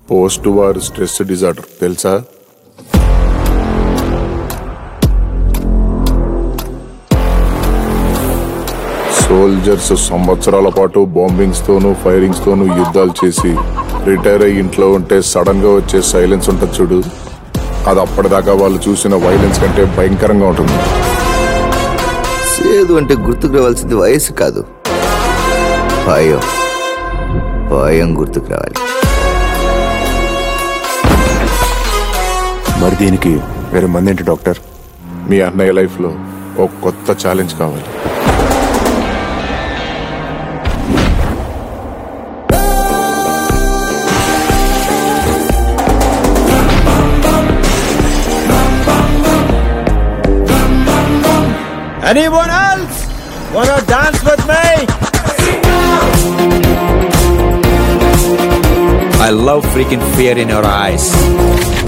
Post war stress disorder తెలుసా soldiers సంవత్సరాల పాటు బాంబింగ్స్ తోనూ ఫైరింగ్స్ తోనూ యుద్ధాలు చేసి రిటైర్ అయ్యి ఇంట్లో ఉంటే సడన్ గా వచ్చే సైలెన్స్ ఉంటుంది చూడు అది అప్పటిదాకా వాళ్ళు చూసిన వైలెన్స్ కంటే భయంకరంగా ఉంటుంది సేదు అంటే గుర్తుకు రావాల్సింది వయసు కాదు భయం భయం గుర్తుకు రావాలి మరి దీనికి వేరే మంది ఏంటి డాక్టర్ మీ అన్నయ్య లైఫ్ లో ఒక కొత్త ఛాలెంజ్ కావాలి Anyone else? Wanna dance with me? I love freaking fear in your eyes.